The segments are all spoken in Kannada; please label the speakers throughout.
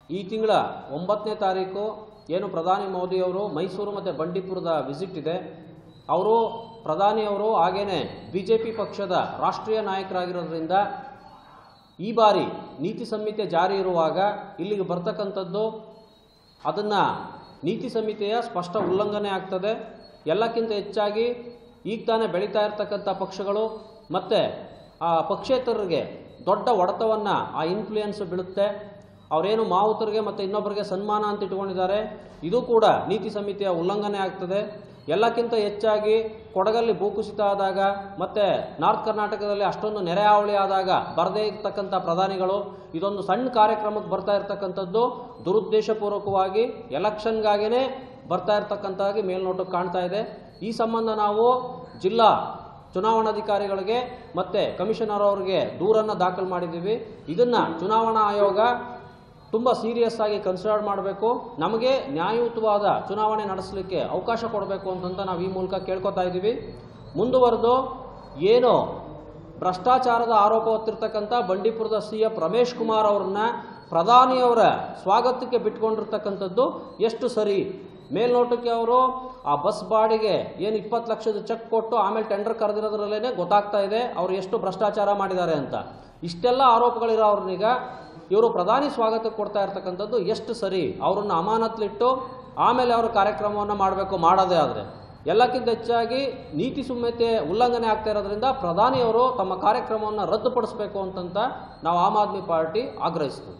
Speaker 1: ಈ ತಿಂಗಳ ಒಂಬತ್ತನೇ ತಾರೀಕು ಏನು ಪ್ರಧಾನಿ ಮೋದಿಯವರು ಮೈಸೂರು ಮತ್ತು ಬಂಡೀಪುರದ ವಿಸಿಟ್ ಇದೆ ಅವರು ಪ್ರಧಾನಿಯವರು ಹಾಗೇನೆ ಬಿ ಜೆ ಪಿ ಪಕ್ಷದ ರಾಷ್ಟ್ರೀಯ ನಾಯಕರಾಗಿರೋದ್ರಿಂದ ಈ ಬಾರಿ ನೀತಿ ಸಂಹಿತೆ ಜಾರಿ ಇರುವಾಗ ಇಲ್ಲಿಗೆ ಬರ್ತಕ್ಕಂಥದ್ದು ಅದನ್ನು ನೀತಿ ಸಂಹಿತೆಯ ಸ್ಪಷ್ಟ ಉಲ್ಲಂಘನೆ ಆಗ್ತದೆ ಎಲ್ಲಕ್ಕಿಂತ ಹೆಚ್ಚಾಗಿ ಈಗ ತಾನೇ ಬೆಳೀತಾ ಇರ್ತಕ್ಕಂಥ ಪಕ್ಷಗಳು ಮತ್ತು ಆ ಪಕ್ಷೇತರರಿಗೆ ದೊಡ್ಡ ಹೊಡೆತವನ್ನು ಆ ಇನ್ಫ್ಲೂಯೆನ್ಸ್ ಬೀಳುತ್ತೆ ಅವರೇನು ಮಾವುತರಿಗೆ ಮತ್ತು ಇನ್ನೊಬ್ಬರಿಗೆ ಸನ್ಮಾನ ಅಂತ ಇಟ್ಕೊಂಡಿದ್ದಾರೆ ಇದು ಕೂಡ ನೀತಿ ಸಂಹಿತೆಯ ಉಲ್ಲಂಘನೆ ಆಗ್ತದೆ ಎಲ್ಲಕ್ಕಿಂತ ಹೆಚ್ಚಾಗಿ ಕೊಡಗಲ್ಲಿ ಭೂಕುಸಿತ ಆದಾಗ ಮತ್ತು ನಾರ್ತ್ ಕರ್ನಾಟಕದಲ್ಲಿ ಅಷ್ಟೊಂದು ನೆರೆ ಹಾವಳಿ ಆದಾಗ ಬರದೇ ಇರ್ತಕ್ಕಂಥ ಪ್ರಧಾನಿಗಳು ಇದೊಂದು ಸಣ್ಣ ಕಾರ್ಯಕ್ರಮಕ್ಕೆ ಬರ್ತಾ ಇರ್ತಕ್ಕಂಥದ್ದು ದುರುದ್ದೇಶಪೂರ್ವಕವಾಗಿ ಎಲೆಕ್ಷನ್ಗಾಗಿಯೇ ಬರ್ತಾ ಇರ್ತಕ್ಕಂಥದ್ದಾಗಿ ಮೇಲ್ನೋಟಕ್ಕೆ ಕಾಣ್ತಾ ಇದೆ ಈ ಸಂಬಂಧ ನಾವು ಜಿಲ್ಲಾ ಚುನಾವಣಾಧಿಕಾರಿಗಳಿಗೆ ಮತ್ತು ಕಮಿಷನರ್ ಅವರಿಗೆ ದೂರನ್ನು ದಾಖಲು ಮಾಡಿದ್ದೀವಿ ಇದನ್ನು ಚುನಾವಣಾ ಆಯೋಗ ತುಂಬ ಸೀರಿಯಸ್ ಆಗಿ ಕನ್ಸಿಡರ್ ಮಾಡಬೇಕು ನಮಗೆ ನ್ಯಾಯಯುತವಾದ ಚುನಾವಣೆ ನಡೆಸಲಿಕ್ಕೆ ಅವಕಾಶ ಕೊಡಬೇಕು ಅಂತಂತ ನಾವು ಈ ಮೂಲಕ ಕೇಳ್ಕೊತಾ ಇದ್ದೀವಿ ಮುಂದುವರೆದು ಏನು ಭ್ರಷ್ಟಾಚಾರದ ಆರೋಪ ಹೊತ್ತಿರ್ತಕ್ಕಂಥ ಬಂಡೀಪುರದ ಸಿ ಎಫ್ ರಮೇಶ್ ಕುಮಾರ್ ಅವ್ರನ್ನ ಪ್ರಧಾನಿಯವರ ಸ್ವಾಗತಕ್ಕೆ ಬಿಟ್ಕೊಂಡಿರ್ತಕ್ಕಂಥದ್ದು ಎಷ್ಟು ಸರಿ ಮೇಲ್ನೋಟಕ್ಕೆ ಅವರು ಆ ಬಸ್ ಬಾಡಿಗೆ ಏನು ಇಪ್ಪತ್ತು ಲಕ್ಷದ ಚೆಕ್ ಕೊಟ್ಟು ಆಮೇಲೆ ಟೆಂಡರ್ ಕರೆದಿರೋದ್ರಲ್ಲೇ ಗೊತ್ತಾಗ್ತಾ ಇದೆ ಅವರು ಎಷ್ಟು ಭ್ರಷ್ಟಾಚಾರ ಮಾಡಿದ್ದಾರೆ ಅಂತ ಇಷ್ಟೆಲ್ಲ ಆರೋಪಗಳಿರೋ ಅವ್ರನ್ನೀಗ ಇವರು ಪ್ರಧಾನಿ ಸ್ವಾಗತಕ್ಕೆ ಕೊಡ್ತಾ ಇರ್ತಕ್ಕಂಥದ್ದು ಎಷ್ಟು ಸರಿ ಅವರನ್ನು ಅಮಾನತ್ಲಿಟ್ಟು ಆಮೇಲೆ ಅವರು ಕಾರ್ಯಕ್ರಮವನ್ನು ಮಾಡಬೇಕು ಮಾಡೋದೇ ಆದರೆ ಎಲ್ಲಕ್ಕಿಂತ ಹೆಚ್ಚಾಗಿ ನೀತಿ ಸಂಹಿತೆ ಉಲ್ಲಂಘನೆ ಆಗ್ತಾ ಇರೋದ್ರಿಂದ ಪ್ರಧಾನಿಯವರು ತಮ್ಮ ಕಾರ್ಯಕ್ರಮವನ್ನು ರದ್ದುಪಡಿಸಬೇಕು ಅಂತಂತ ನಾವು ಆಮ್ ಆದ್ಮಿ ಪಾರ್ಟಿ ಆಗ್ರಹಿಸ್ತೀವಿ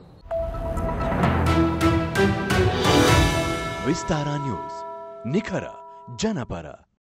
Speaker 2: ವಿಸ್ತಾರ ನ್ಯೂಸ್ ನಿಖರ ಜನಪರ